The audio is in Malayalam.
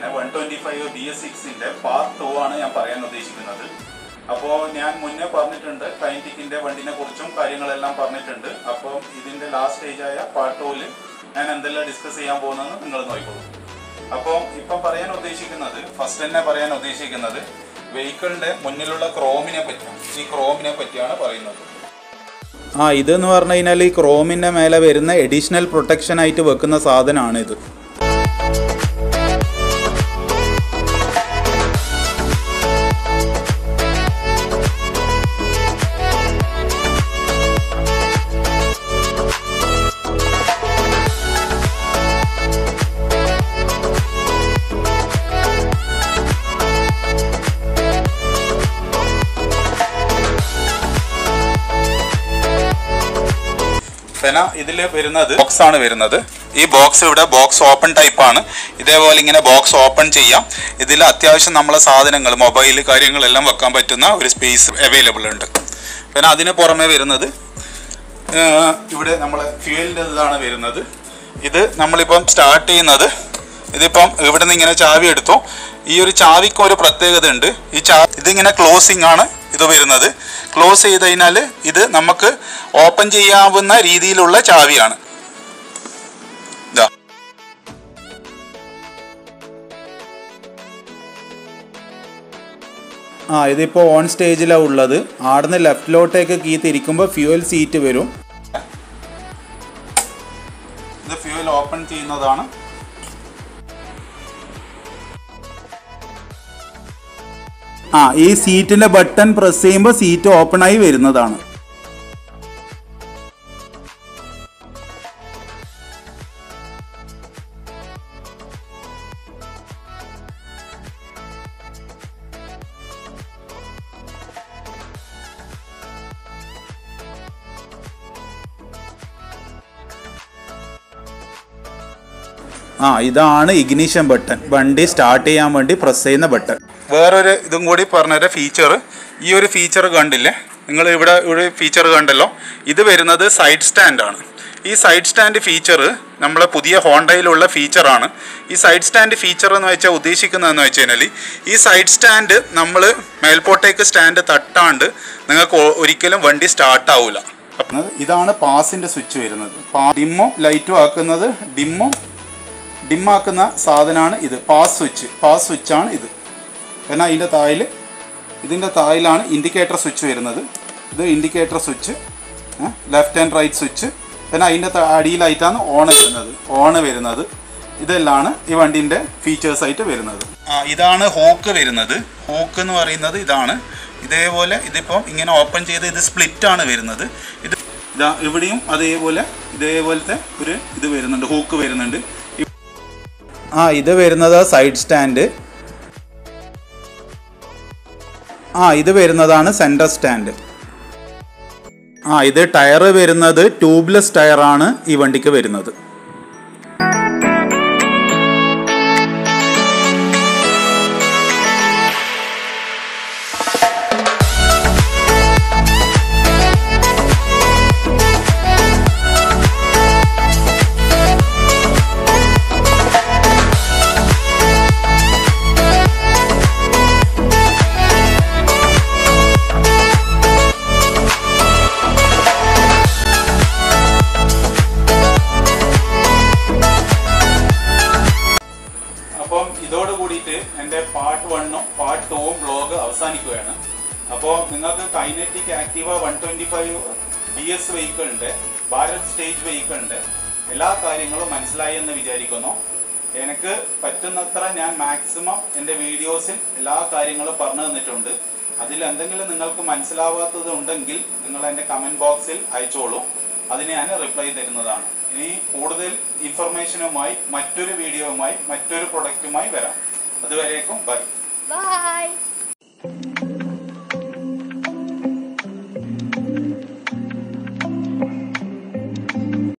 One twenty five B S സിക്സിൻ്റെ പാർട്ട് ടു ആണ് ഞാൻ പറയാൻ ഉദ്ദേശിക്കുന്നത് അപ്പോൾ ഞാൻ മുന്നേ പറഞ്ഞിട്ടുണ്ട് കൈൻറ്റിക്കിൻ്റെ വണ്ടിനെ കുറിച്ചും കാര്യങ്ങളെല്ലാം പറഞ്ഞിട്ടുണ്ട് അപ്പോൾ ഇതിൻ്റെ ലാസ്റ്റ് സ്റ്റേജായ പാർട്ട് ടൂവിൽ ഞാൻ എന്തെല്ലാം ഡിസ്കസ് ചെയ്യാൻ പോകുന്നതെന്ന് നിങ്ങൾ നോക്കിക്കോളൂ അപ്പോൾ ഇപ്പം പറയാൻ ഉദ്ദേശിക്കുന്നത് ഫസ്റ്റ് തന്നെ പറയാൻ ഉദ്ദേശിക്കുന്നത് വെഹിക്കിളിൻ്റെ മുന്നിലുള്ള ക്രോമിനെ പറ്റിയാണ് ഈ ക്രോമിനെ പറ്റിയാണ് പറയുന്നത് ആ ഇതെന്ന് പറഞ്ഞു കഴിഞ്ഞാൽ ഈ ക്രോമിൻ്റെ മേലെ വരുന്ന എഡീഷണൽ പ്രൊട്ടക്ഷൻ ആയിട്ട് വെക്കുന്ന സാധനമാണ് ഇത് പിന്നെ ഇതിൽ വരുന്നത് ബോക്സ് ആണ് വരുന്നത് ഈ ബോക്സ് ഇവിടെ ബോക്സ് ഓപ്പൺ ടൈപ്പ് ആണ് ഇതേപോലെ ഇങ്ങനെ ബോക്സ് ഓപ്പൺ ചെയ്യാം ഇതിൽ അത്യാവശ്യം നമ്മളെ സാധനങ്ങൾ മൊബൈൽ കാര്യങ്ങളെല്ലാം വെക്കാൻ പറ്റുന്ന ഒരു സ്പേസ് അവൈലബിൾ ഉണ്ട് പിന്നെ അതിന് പുറമെ വരുന്നത് ഏർ, ഇവിടെ നമ്മളെ ഫ്യൂവലിൻ്റെ ഇതാണ് വരുന്നത് ഇത് നമ്മളിപ്പം സ്റ്റാർട്ട് ചെയ്യുന്നത് ഇതിപ്പം ഇവിടെ നിന്ന് ഇങ്ങനെ ചാവി എടുത്തു ഈ ഒരു ചാവിക്ക് ഒരു പ്രത്യേകത ഉണ്ട് ഈ ചാ ഇതിങ്ങനെ ക്ലോസിംഗ് ആണ് ഇത് വരുന്നത് ക്ലോസ് ചെയ്ത് കഴിഞ്ഞാൽ ഇത് നമുക്ക് ഓപ്പൺ ചെയ്യാവുന്ന രീതിയിലുള്ള ചാവിയാണ് ഇതാ ആ ഇതിപ്പോൾ ഓൺ സ്റ്റേജിലാണ് ഉള്ളത് ആടുന്ന് ലെഫ്റ്റിലോട്ടേക്ക് കീ തിരിക്കുമ്പോൾ ഫ്യൂവൽ സീറ്റ് വരും ഇത് ഫ്യൂവൽ ഓപ്പൺ ചെയ്യുന്നതാണ് ആ ഈ സീറ്റിൻ്റെ ബട്ടൺ പ്രസ് ചെയ്യുമ്പോൾ സീറ്റ് ഓപ്പൺ ആയി വരുന്നതാണ് ആ ഇതാണ് ഇഗ്നിഷൻ ബട്ടൺ വണ്ടി സ്റ്റാർട്ട് ചെയ്യാൻ വേണ്ടി പ്രസ് ചെയ്യുന്ന ബട്ടൺ വേറൊരു ഇതും കൂടി പറഞ്ഞൊരു ഫീച്ചർ ഈ ഒരു ഫീച്ചർ കണ്ടില്ലേ നിങ്ങൾ ഇവിടെ ഒരു ഫീച്ചർ കണ്ടല്ലോ ഇത് വരുന്നത് സൈഡ് സ്റ്റാൻഡ് ആണ് ഈ സൈഡ് സ്റ്റാൻഡ് ഫീച്ചർ നമ്മളെ പുതിയ ഹോണ്ടയിലുള്ള ഫീച്ചറാണ് ഈ സൈഡ് സ്റ്റാൻഡ് ഫീച്ചർ എന്ന് വെച്ചാൽ ഉദ്ദേശിക്കുന്നതെന്ന് വെച്ച് കഴിഞ്ഞാൽ ഈ സൈഡ് സ്റ്റാൻഡ് നമ്മൾ മേൽപോട്ടേക്ക് സ്റ്റാൻഡ് തട്ടാണ്ട് നിങ്ങൾക്ക് ഒ- ഒരിക്കലും വണ്ടി സ്റ്റാർട്ട് ആവില്ല അപ്പം ഇതാണ് പാസിൻ്റെ സ്വിച്ച് വരുന്നത് ഡിമ്മും ലൈറ്റും ആക്കുന്നത് ഡിമ്മും ഡിമ്മാക്കുന്ന സാധനമാണ് ഇത് പാസ് സ്വിച്ച് പാസ് സ്വിച്ചാണ് ഇത് എന്നാൽ അതിൻ്റെ തായിൽ ഇതിൻ്റെ തായിലാണ് ഇൻഡിക്കേറ്റർ സ്വിച്ച് വരുന്നത് ഇത് indicator switch left and right switch പിന്നെ അതിൻ്റെ ത- അടിയിലായിട്ടാണ് ഓൺ വരുന്നത് ഓൺ വരുന്നത് ഇതെല്ലാണ് ഈ വണ്ടിൻ്റെ ഫീച്ചേഴ്സ് ആയിട്ട് വരുന്നത് ആ ഇതാണ് ഹോക്ക് വരുന്നത് ഹോക്ക് എന്ന് പറയുന്നത് ഇതാണ് ഇതേപോലെ ഇതിപ്പോൾ ഇങ്ങനെ ഓപ്പൺ ചെയ്ത് ഇത് സ്പ്ലിറ്റ് ആണ് വരുന്നത് ഇത് ഇതാ ഇവിടെയും അതേപോലെ ഇതേപോലത്തെ ഒരു ഇത് വരുന്നുണ്ട് ഹൂക്ക് വരുന്നുണ്ട് ആ ഇത് വരുന്നത് സൈഡ് സ്റ്റാൻഡ് ആ ഇത് വരുന്നതാണ് സെൻറ്റർ സ്റ്റാൻഡ് ആ ഇത് ടയർ വരുന്നത് ട്യൂബ്ലെസ് ടയറാണ് ഈ വണ്ടിക്ക് വരുന്നത് അപ്പം ഇതോട് കൂടിയിട്ട് എൻ്റെ പാർട്ട് വണ്ണും പാർട്ട് ടൂവും ബ്ലോഗ് അവസാനിക്കുകയാണ് അപ്പോൾ നിങ്ങൾക്ക് Kinetic Activa one twenty five B S വെഹിക്കിളിൻ്റെ ഭാരത് സ്റ്റേജ് വെഹിക്കിളിൻ്റെ എല്ലാ കാര്യങ്ങളും മനസ്സിലായി എന്ന് വിചാരിക്കുന്നു എനിക്ക് പറ്റുന്നത്ര ഞാൻ മാക്സിമം എൻ്റെ വീഡിയോസിൽ എല്ലാ കാര്യങ്ങളും പറഞ്ഞു തന്നിട്ടുണ്ട് അതിൽ എന്തെങ്കിലും നിങ്ങൾക്ക് മനസ്സിലാവാത്തത് ഉണ്ടെങ്കിൽ നിങ്ങൾ എൻ്റെ കമൻറ്റ് ബോക്സിൽ അയച്ചോളൂ അതിന് ഞാൻ റിപ്ലൈ തരുന്നതാണ് ഇനി കൂടുതൽ ഇൻഫർമേഷനുമായി മറ്റൊരു വീഡിയോയുമായി മറ്റൊരു പ്രൊഡക്റ്റുമായി വരാം അതുവരേക്കും ബൈ Bye.